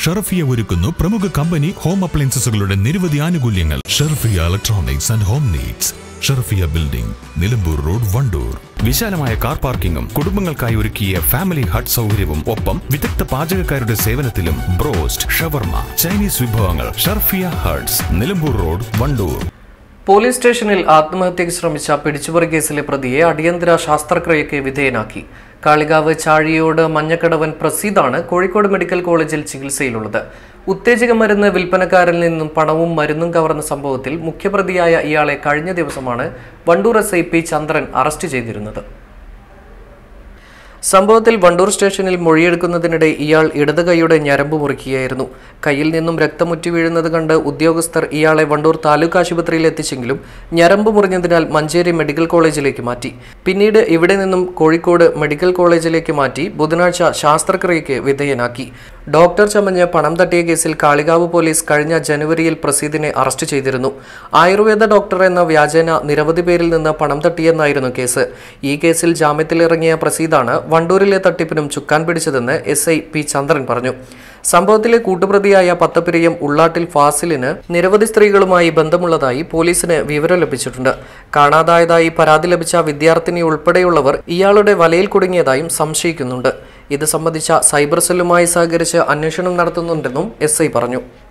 ഷെർഫിയ ഒരുക്കുന്നു പ്രമുഖ company home അപ്ലയൻസസുകളുടെ നിരവധി ആനുകൂല്യങ്ങൾ Sherfiya electronics and home needs Sherfiya building Nilambur road Wandoor വിശാലമായ കാർ പാർക്കിംഗും കുടുംബങ്ങൾക്കായി ഒരുക്കിയ ഫാമിലി ഹട്ട് സൗകര്യവും ഒപ്പം വിദഗ്ധ പാചകക്കാരുടെ സേവനത്തിലും ബ്രോസ്റ്റ് ഷവർമ ചൈനീസ് വിഭവങ്ങൾ Sharfiya huts Nilambur road Wandoor police സ്റ്റേഷനിൽ ആത്മഹത്യയ്ക്ക് ശ്രമിച്ച പിടിച്ചുപറി കേസിലെ പ്രതിയെ അടിയന്തര ശാസ്ത്രക്രിയയ്ക്ക് വിധേയനാക്കി കാളികാവ് ചാഴിയോട് മഞ്ഞക്കടവൻ പ്രസീദാണ് കോഴിക്കോട് മെഡിക്കൽ കോളേജിൽ ചികിത്സയിലുള്ളത് ഉത്തേജക മരുന്ന് വിൽപ്പനക്കാരിൽ നിന്നും പണവും മരുന്നും കവർന്ന സംഭവത്തിൽ മുഖ്യപ്രതിയായ ഇയാളെ കഴിഞ്ഞ ദിവസമാണ് Wandoor S I P Chandran arrest ചെയ്തിരുന്നത് സംഭവത്തിൽ വണ്ടൂർ സ്റ്റേഷനിൽ മൊഴിയെടുക്കുന്നതിനിടെ ഇയാൾ ഇടത് കൈയുടെ ഞരമ്പ് മുറിക്കുകയായിരുന്നു കയ്യിൽ നിന്നും രക്തമുറ്റി വീഴുന്നത് കണ്ട് ഉദ്യോഗസ്ഥർ ഇയാളെ വണ്ടൂർ താലൂക്ക് ആശുപത്രിയിൽ എത്തിച്ചെങ്കിലും ഞരമ്പ് മുറിഞ്ഞതിനാൽ മഞ്ചേരി മെഡിക്കൽ കോളേജിലേക്ക് മാറ്റി പിന്നീട് ഇവിടെ നിന്നും കോഴിക്കോട് മെഡിക്കൽ കോളേജിലേക്ക് മാറ്റി ബുധനാഴ്ച ശാസ്ത്രക്രിയയ്ക്ക് വിധേയനാക്കി ഡോക്ടർ ചമഞ്ഞ് പണം തട്ടിയ കേസിൽ കാളികാവ് പോലീസ് കഴിഞ്ഞ ജനുവരിയിൽ പ്രസീദിനെ അറസ്റ്റ് ചെയ്തിരുന്നു ആയുർവേദ ഡോക്ടർ എന്ന വ്യാജേന നിരവധി പേരിൽ നിന്ന് പണം തട്ടിയെന്നായിരുന്നു കേസ് ഈ കേസിൽ ജാമ്യത്തിലിറങ്ങിയ പ്രസീദാണ് വണ്ടൂരിലെ തട്ടിപ്പിനും ചുക്കാൻ പിടിച്ചതെന്ന് എസ് ഐ പി ചന്ദ്രൻ പറഞ്ഞു സംഭവത്തിലെ കൂട്ടുപ്രതിയായ പത്തപ്പിരിയം ഉള്ളാട്ടിൽ ഫാസിലിന് നിരവധി സ്ത്രീകളുമായി ബന്ധമുള്ളതായി പോലീസിന് വിവരം ലഭിച്ചിട്ടുണ്ട് കാണാതായതായി പരാതി ലഭിച്ച വിദ്യാർത്ഥിനി ഉൾപ്പെടെയുള്ളവർ ഇയാളുടെ വലയിൽ കുടുങ്ങിയതായും സംശയിക്കുന്നുണ്ട് ഇത് സംബന്ധിച്ച സൈബർ സെല്ലുമായി സഹകരിച്ച് അന്വേഷണം നടത്തുന്നുണ്ടെന്നും എസ് പറഞ്ഞു